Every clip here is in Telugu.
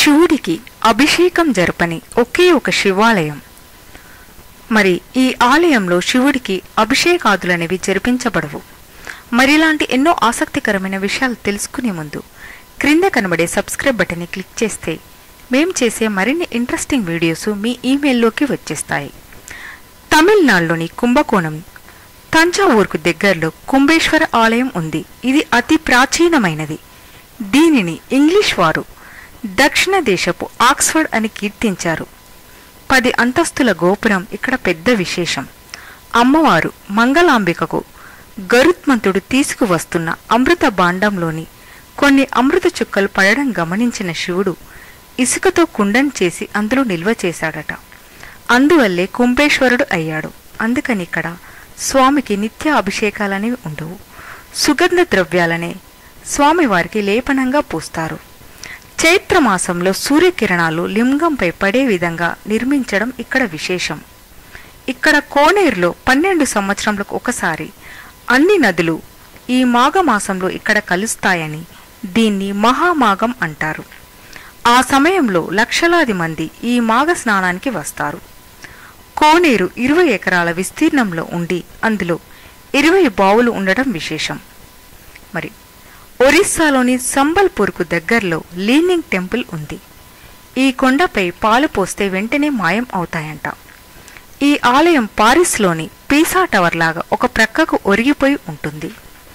శివుడికి అభిషేకం జరపని ఒకే ఒక శివాలయం మరి ఈ ఆలయంలో శివుడికి అభిషేకాదులనేవి జరిపించబడవు మరి ఇలాంటి ఎన్నో ఆసక్తికరమైన విషయాలు తెలుసుకునే ముందు క్రింద కనబడే సబ్స్క్రైబ్ బటన్ని క్లిక్ చేస్తే మేం చేసే మరిన్ని ఇంట్రెస్టింగ్ వీడియోస్ మీ ఈమెయిల్లోకి వచ్చేస్తాయి తమిళనాడులోని కుంభకోణం తంజావూరుకు దగ్గరలో కుంభేశ్వర ఆలయం ఉంది ఇది అతి ప్రాచీనమైనది దీనిని ఇంగ్లీష్ వారు దక్షిణ దేశపు ఆక్స్ఫర్డ్ అని కీర్తించారు పది అంతస్తుల గోపురం ఇక్కడ పెద్ద విశేషం అమ్మవారు మంగళాంబికకు గరుత్మంతుడు తీసుకువస్తున్న అమృత భాండంలోని కొన్ని అమృత చుక్కలు పడడం గమనించిన శివుడు ఇసుకతో కుండం చేసి అందులో నిల్వ చేశాడట అందువల్లే కుంభేశ్వరుడు అయ్యాడు అందుకని ఇక్కడ స్వామికి నిత్య అభిషేకాలనేవి ఉండవు సుగంధ ద్రవ్యాలనే స్వామివారికి లేపనంగా పూస్తారు చైత్రమాసంలో సూర్యకిరణాలు లింగంపై పడే విధంగా నిర్మించడం ఇక్కడ విశేషం ఇక్కడ కోనేరులో పన్నెండు సంవత్సరములకు ఒకసారి అన్ని నదులు ఈ మాఘమాసంలో ఇక్కడ కలుస్తాయని దీన్ని మహామాఘం అంటారు ఆ సమయంలో లక్షలాది మంది ఈ మాఘ స్నానానికి వస్తారు కోనేరు ఇరవై ఎకరాల విస్తీర్ణంలో ఉండి అందులో ఇరవై బావులు ఉండడం విశేషం మరి ఒరిస్సాలోని సంబల్పూర్కు దగ్గరలో లీనింగ్ టెంపుల్ ఉంది ఈ కొండపై పాలు పోస్తే వెంటనే మాయం అవుతాయంట ఈ ఆలయం పారిస్లోని పీసా టవర్ లాగా ఒక ప్రక్కకు ఒరిగిపోయి ఉంటుంది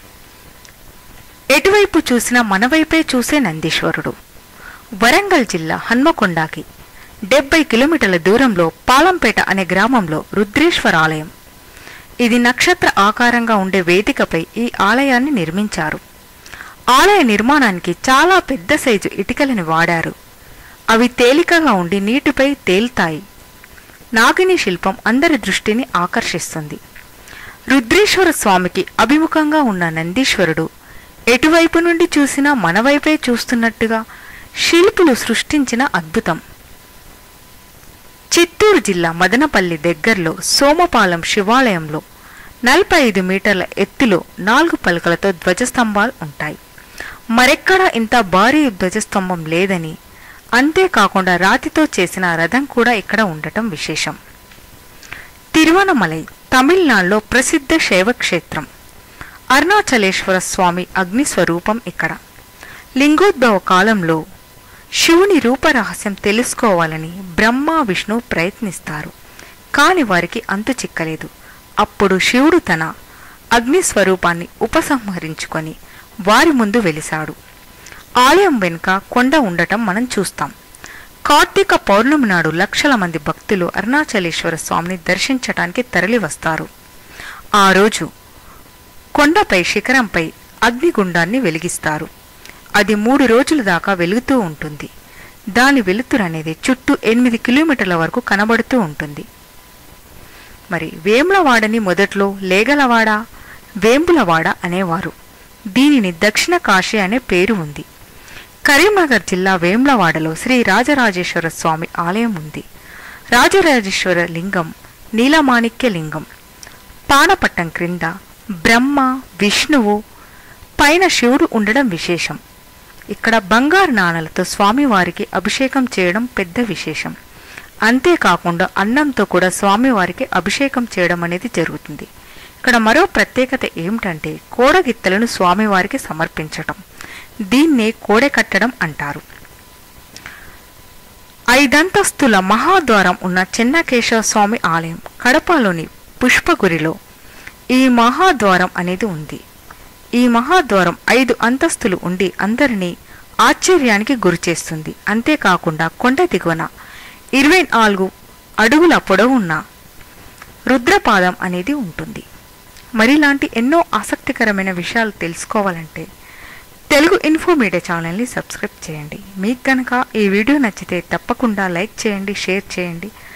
ఎటువైపు చూసినా మనవైపే చూసే నందీశ్వరుడు వరంగల్ జిల్లా హన్మకొండకి డెబ్బై కిలోమీటర్ల దూరంలో పాలంపేట అనే గ్రామంలో రుద్రేశ్వర ఆలయం ఇది నక్షత్ర ఆకారంగా ఉండే వేదికపై ఈ ఆలయాన్ని నిర్మించారు ఆలయ నిర్మాణానికి చాలా పెద్ద సైజు ఇటుకలను వాడారు అవి తేలికగా ఉండి నీటిపై తేలుతాయి నాగిని శిల్పం అందరి దృష్టిని ఆకర్షిస్తుంది రుద్రేశ్వర స్వామికి అభిముఖంగా ఉన్న నందీశ్వరుడు ఎటువైపు నుండి చూసినా మనవైపే చూస్తున్నట్టుగా శిల్పులు సృష్టించిన అద్భుతం చిత్తూరు జిల్లా మదనపల్లి దగ్గరలో సోమపాలెం శివాలయంలో నలభై ఐదు మీటర్ల ఎత్తులో నాలుగు పలకలతో ధ్వజస్తంభాలు ఉంటాయి మరెక్కడా ఇంత భారీ ధ్వజస్తంభం లేదని అంతేకాకుండా రాతితో చేసిన రథం కూడా ఇక్కడ ఉండటం విశేషం తిరువనమలై తమిళనాడులో ప్రసిద్ధ శైవక్షేత్రం అరుణాచలేశ్వర స్వామి అగ్ని స్వరూపం ఇక్కడ లింగోద్భవ కాలంలో శివుని రూపరహస్యం తెలుసుకోవాలని బ్రహ్మ విష్ణు ప్రయత్నిస్తారు కాని వారికి అంతు చిక్కలేదు అప్పుడు శివుడు తన అగ్ని స్వరూపాన్ని ఉపసంహరించుకొని వారి ముందు వెలిశాడు ఆలయం వెనుక కొండ ఉండటం మనం చూస్తాం కార్తీక పౌర్ణమి నాడు లక్షల మంది భక్తులు అరుణాచలేశ్వర స్వామిని దర్శించటానికి తరలివస్తారు ఆ రోజు కొండపై శిఖరంపై అగ్నిగుండాన్ని వెలిగిస్తారు అది మూడు రోజుల దాకా వెలుగుతూ ఉంటుంది దాని వెలుతురు అనేది చుట్టూ ఎనిమిది కిలోమీటర్ల వరకు కనబడుతూ ఉంటుంది మరి వేములవాడని మొదట్లో లేగలవాడ వేంబులవాడ అనేవారు దీనిని దక్షిణ కాశీ అనే పేరు ఉంది కరీంనగర్ జిల్లా వేములవాడలో శ్రీ రాజరాజేశ్వర స్వామి ఆలయం ఉంది రాజరాజేశ్వర లింగం నీలమాణిక్య లింగం పానపట్టం క్రింద బ్రహ్మ విష్ణువు పైన శివుడు ఉండడం విశేషం ఇక్కడ బంగారు నాణలతో స్వామివారికి అభిషేకం చేయడం పెద్ద విశేషం అంతేకాకుండా అన్నంతో కూడా స్వామివారికి అభిషేకం చేయడం అనేది జరుగుతుంది ఇక్కడ మరో ప్రత్యేకత ఏమిటంటే కోడగిత్తలను స్వామివారికి సమర్పించటం దీన్నే కోడె కట్టడం అంటారు ఐదంతస్తుల మహాద్వారం ఉన్న చెన్నకేశవ స్వామి ఆలయం కడపలోని పుష్పగురిలో ఈ మహాద్వారం అనేది ఉంది ఈ మహాద్వారం ఐదు అంతస్తులు ఉండి అందరినీ ఆశ్చర్యానికి గురిచేస్తుంది అంతేకాకుండా కొండ దిగువన ఇరవై నాలుగు అడుగుల పొడవున్న రుద్రపాదం అనేది ఉంటుంది మరిలాంటి ఎన్నో ఆసక్తికరమైన విషయాలు తెలుసుకోవాలంటే తెలుగు ఇన్ఫో మీడియా ఛానల్ని సబ్స్క్రైబ్ చేయండి మీకు కనుక ఈ వీడియో నచ్చితే తప్పకుండా లైక్ చేయండి షేర్ చేయండి